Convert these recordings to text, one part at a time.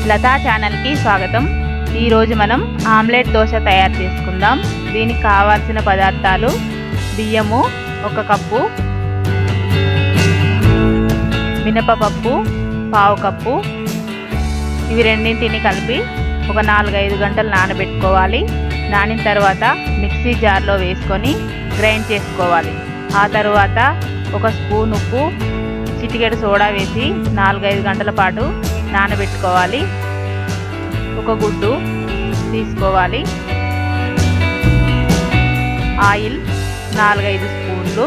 లతా ఛానల్కి స్వాగతం ఈరోజు మనం ఆమ్లెట్ దోశ తయారు చేసుకుందాం దీనికి కావాల్సిన పదార్థాలు బియ్యము ఒక కప్పు మినపపప్పు పావు కప్పు ఇవి రెండింటిని కలిపి ఒక నాలుగైదు గంటలు నానబెట్టుకోవాలి నానిన తర్వాత మిక్సీ జార్లో వేసుకొని గ్రైండ్ చేసుకోవాలి ఆ తర్వాత ఒక స్పూన్ ఉప్పు చిటికెడు సోడా వేసి నాలుగైదు గంటల పాటు నానబెట్టుకోవాలి ఒక గుడ్డు తీసుకోవాలి ఆయిల్ నాలుగైదు స్పూన్లు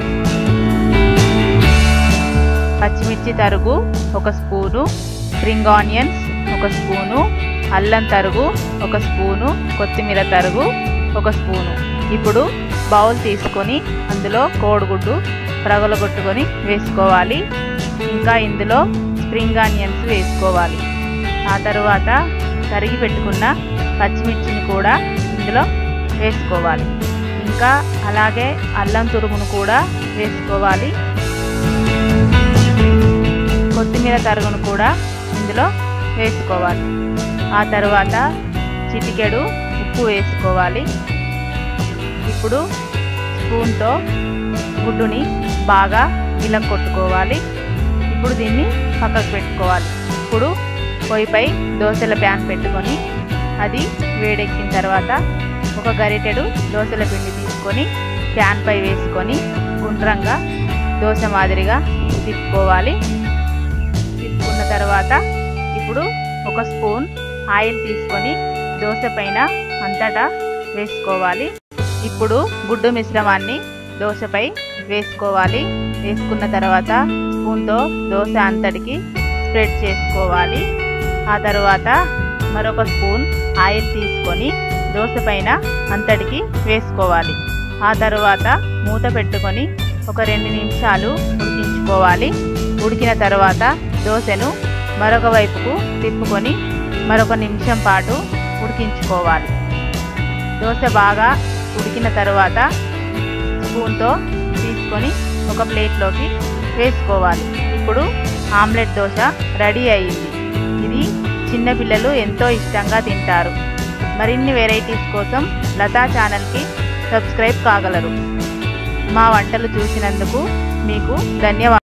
పచ్చిమిర్చి తరుగు ఒక స్పూను స్ప్రింగ్ ఆనియన్స్ ఒక స్పూను అల్లం తరుగు ఒక స్పూను కొత్తిమీర తరుగు ఒక స్పూను ఇప్పుడు బౌల్ తీసుకొని అందులో కోడిగుడ్డు ప్రగలగొట్టుకొని వేసుకోవాలి ఇంకా ఇందులో స్ప్రింగ్ ఆనియన్స్ వేసుకోవాలి ఆ తర్వాత తరిగి పెట్టుకున్న పచ్చిమిర్చిని కూడా ఇందులో వేసుకోవాలి ఇంకా అలాగే అల్లం తురుమును కూడా వేసుకోవాలి కొత్తిమీర తరుగును కూడా ఇందులో వేసుకోవాలి ఆ తర్వాత చిటికెడు ఉప్పు వేసుకోవాలి ఇప్పుడు స్పూన్తో గుడ్డుని బాగా ఇలా కొట్టుకోవాలి ఇప్పుడు దీన్ని పక్కకు పెట్టుకోవాలి ఇప్పుడు పొయ్యిపై దోశల ప్యాన్ పెట్టుకొని అది వేడెక్కిన తర్వాత ఒక గరిటెడు దోశల పిండి తీసుకొని ప్యాన్పై వేసుకొని గుండ్రంగా దోశ మాదిరిగా తిప్పుకోవాలి తిప్పుకున్న తర్వాత ఇప్పుడు ఒక స్పూన్ ఆయిల్ తీసుకొని దోశ పైన అంతటా వేసుకోవాలి ఇప్పుడు గుడ్డు మిశ్రమాన్ని దోశపై వేసుకోవాలి వేసుకున్న తర్వాత స్పూన్తో దోశ అంతటికి స్ప్రెడ్ చేసుకోవాలి ఆ తర్వాత మరొక స్పూన్ ఆయిల్ తీసుకొని దోశ పైన అంతటికి వేసుకోవాలి ఆ తర్వాత మూత పెట్టుకొని ఒక రెండు నిమిషాలు ఉడికించుకోవాలి ఉడికిన తర్వాత దోశను మరొక వైపుకు తిప్పుకొని మరొక నిమిషం పాటు ఉడికించుకోవాలి దోశ బాగా ఉడికిన తర్వాత స్పూన్తో తీసుకొని ఒక ప్లేట్లోకి వేసుకోవాలి ఇప్పుడు ఆమ్లెట్ దోశ రెడీ అయ్యింది ఇది చిన్నపిల్లలు ఎంతో ఇష్టంగా తింటారు మరిన్ని వెరైటీస్ కోసం లతా ఛానల్కి సబ్స్క్రైబ్ కాగలరు మా వంటలు చూసినందుకు మీకు ధన్యవాదాలు